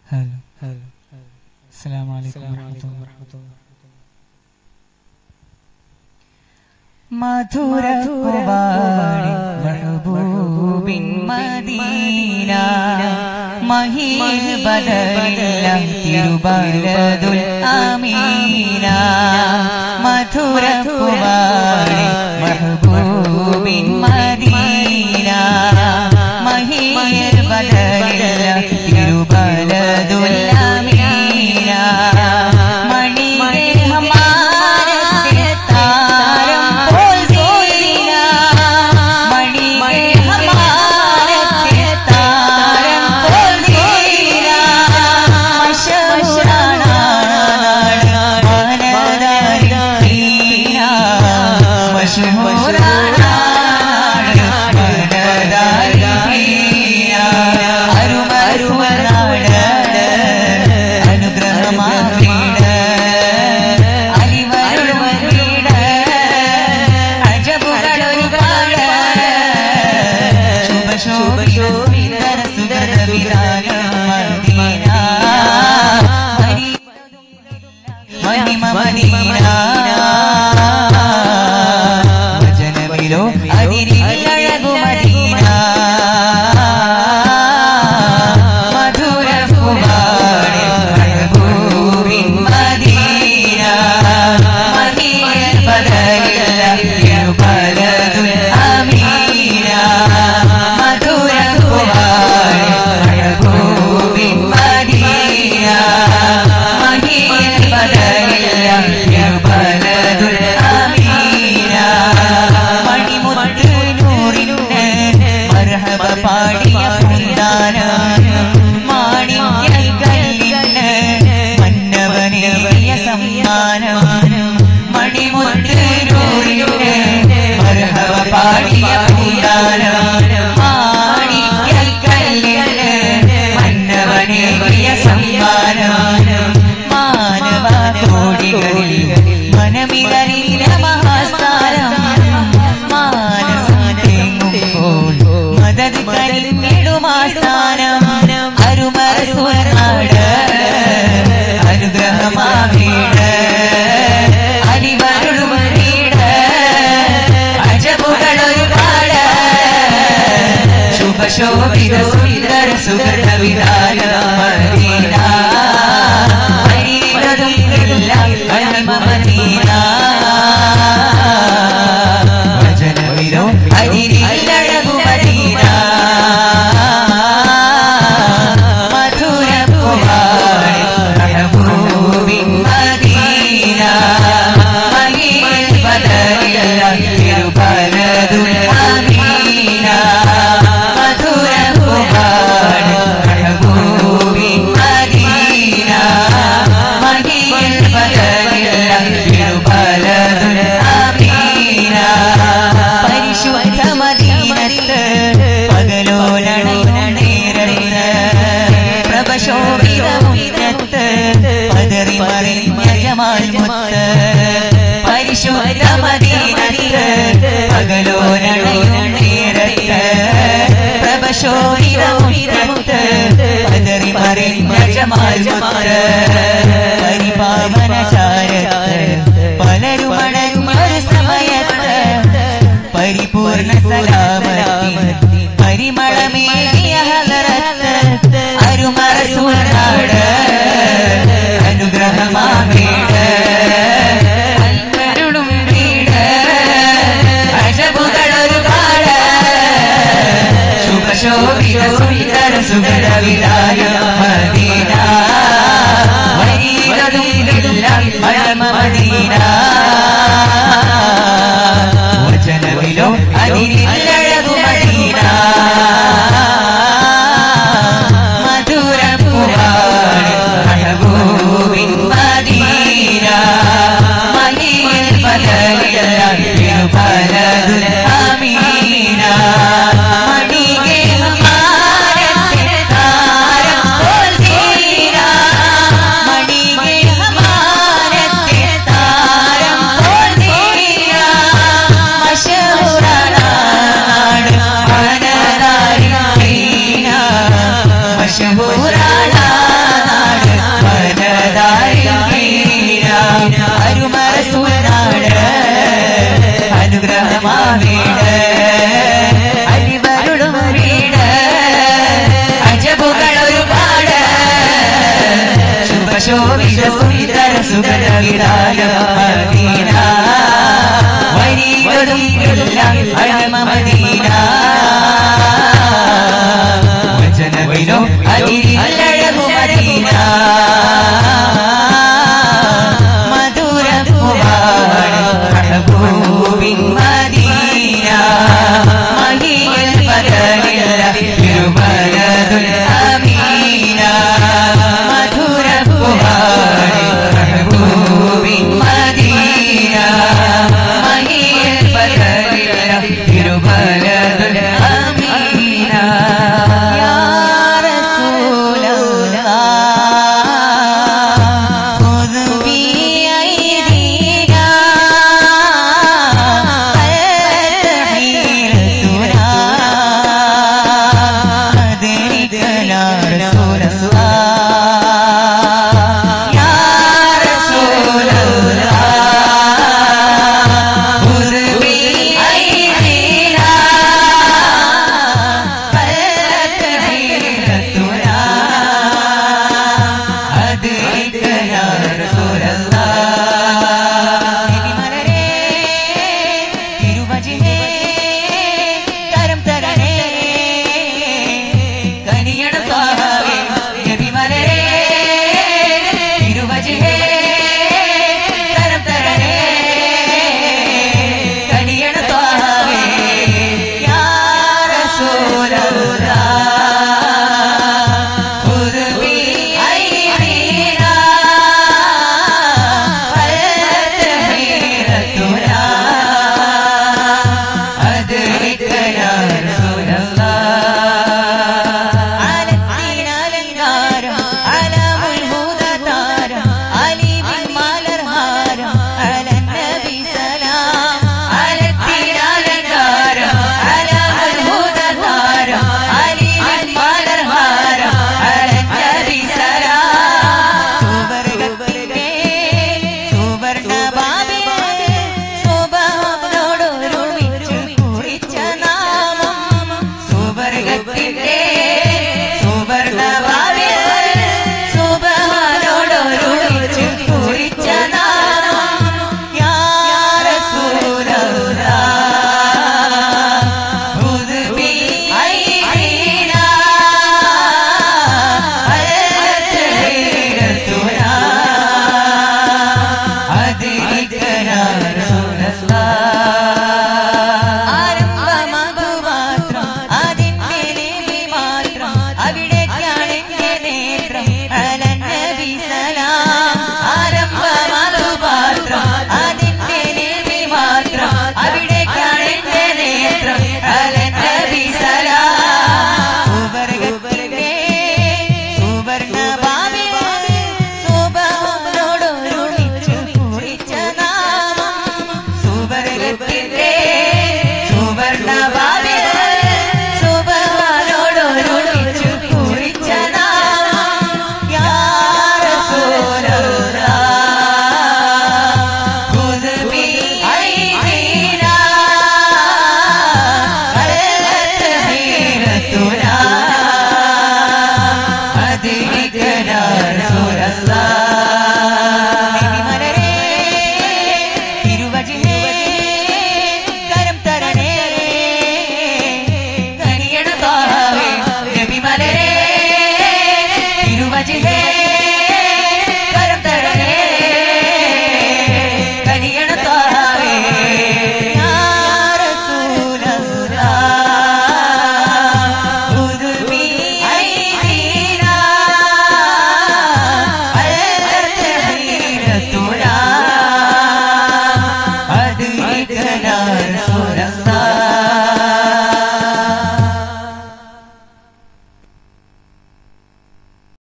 hello hello അസ്സലാമു അലൈക്കും വറഹ്മത്തുള്ളാഹി മധുര പൂവാടി മഹബൂബിൻ മദീന മഹീൽ ബദലില്ല തിരുബലതുൽ അമീന മധുര പൂവാടി മഹബൂബിൻ മദീന മഹീൽ ബദലില്ല തിരുബലതുൽ അമീന മണി ഹമാരെ താരം പോൽ സീന മണി ഹമാരെ താരം പോൽ സീന മശഹൂറാണ് മനതാരി സീന മശഹൂറാണ് മനതാരി സീന അരുമരുമനാട് അനുഗ്രഹമാകീട് അലിവരുമീട് അജബുകളൊരുപാട് ശുഭ ശോഭ സുന്ദര സുഗത വിധാന മദീന മഹിമ മദീന വചനമിലോ അതിരിലഴകു മദീന മധുര കുമാരി മഹബൂബിൻ മദീന മദീന ബദലില്ല തിരുബലതുൽ അമീന മധുര കുമാരി മഹബൂബിൻ മദീന മദീന ബദലില്ല തിരുബലതുൽ അമീന മണിമുത്ത് നൂറിന് മർഹബ പാടിയ പൂന്താനം മാണിക്യക്കല്ലിന് മന്നവനേറിയ സമ്മാനം മണിമുത്ത് നൂറിന് മർഹബ പാടിയ പൂന്താനം മാണിക്യക്കല്ലിന് മന്നവനേറിയ സമ്മാനം മാനവ കോടികളിൽ മനമിലറിയില മഹാസ്ഥാനം മാനസം തേങ്ങുമ്പോൾ മദത് കരിഞ്ഞിടുമാസ്ഥാനം അരുമരസുനാട് അനുഗ്രഹമാവീട് അരിവരുളും വീട് അജബുകളൊരുപാട് ശുഭശോഭിത സുന്ദര സുഗത വിധാന മദീന ഹരിരതും എല്ലാം മഹിമ മദീന വചനമിലോ ഹരിരിലഴകു മദീന മധുര കുമാരി മഹബൂബിൻ മദീന മഹീൽ ബദലില്ല തിരുബലതുൽ അമീന മധുര കുമാരി മഹബൂബിൻ മദീന മഹീൽ ബദലില്ല തിരുബലതുൽ അമീന പരിശുദ്ധ മദീനത്ത് പകലോലണയുന്ന നേരത്ത് പ്രഭശോഭിത മുറ്റത്ത് പതറി മറിഞ്ഞ ജമാൽ മുത്ത് പരിശുദ്ധ മദീനത്ത് പകലോലണയുന്ന നേരത്ത് പ്രഭശോഭിത മുറ്റത്ത് പതറി മറിഞ്ഞ ജമാൽ മുത്ത് പരിപാവന ചാരത്ത് പലരും അടങ്ങൊരു സമയത്ത് പരിപൂർണ സലാമത്തി പരിമളമേറിയ ഹലറത്ത് അരുമറസൂനാട് അനുഗ്രഹമാമേട് അൽമരുളും വീട് അജബുകളൊരുപാട് ശുഭശോഭിത സുന്ദര സുഗത വിധാന മദീന വരീരതും എല്ലാം മഴമ മദീന വചനമിലോ അതിരിലഴകു മദീന മധുര പൂവാ ശോഭിത സുന്ദര സുഗത വിധാന മദീന വരികളും എല്ലാം അഴമ മദീന വചനവിലോ അതിരില്ലഴകു മദീന മധുര മഹബൂബിൻ മദീന മഹിയിൽ പകലില്ല തിരുമലതുൽ അമീന മധുര മഹബൂബിൻ മദീന മഹിയിൽ പകലില്ല തിരുമലതുൽ അമീന യാ റസൂലല്ലാഹ് خذ بأيدينا التحيلتنا أدركنا رسول الله يا رسول الله خذ بأيدينا التحيلتنا أدرك يا رسول الله തിരുമലരേ, തിരുവചനേ, കരം തരണേ, കനിയണം താവേ, നബിമലരേ, തിരുവചനേ, കരം തരണേ, കനിയണം താവേ, യാ റസൂലല്ലാഹ് خذ بأيدينا فالتحيرتنا أدرك يا رسول الله على الدين الأنهار علام الهدى تارم علي بن مالرهار على النبي سلام على الدين الأنهار علام الهدى تارم علي بن مالرهار على النبي سلام സുവർഗത്തിന്റെ സുവർണ ബാബിലെ സുബഹനോടൊരുമിച്ച് കുറിച്ച നാമം സുവർഗത്തിന്റെ സുവർണ ബാബിലെ സുബഹനോടൊരുമിച്ച് കുറിച്ച നാമം യാ റസൂലല്ലാഹ് خذ بأيدينا التحيرتنا أدركنا رسول الله ആരംഭമധുമാത്രം അതിന്റെ ലിപി മാത്രം അവിടേക്കാണ് എന്റെ നേത്രം അലൻ നബി സലാം ആരംഭമധുമാത്രം അതിന്റെ ലിപി മാത്രം അവിടേക്കാണ് എന്റെ നേത്രം അലൻ നബി സലാം സുവർഗത്തിന്റെ സുവർണ ഭാവിയെ സുബഹനോടൊരുമിച്ച് കുറിച്ച നാമം സുവർഗത്തിന്റെ സുവർണ ഭാവിയെ സുബഹനോടൊരുമിച്ച് കുറിച്ച നാമം യാ റസൂലല്ലാഹ് خذ بأيدينا التحيرتنا أدركنا رسول الله നബിമലരേ, തിരുവചനേ, കരം തരണേ, കനിയണ താവേ, നബിമലരേ, തിരുവചനേ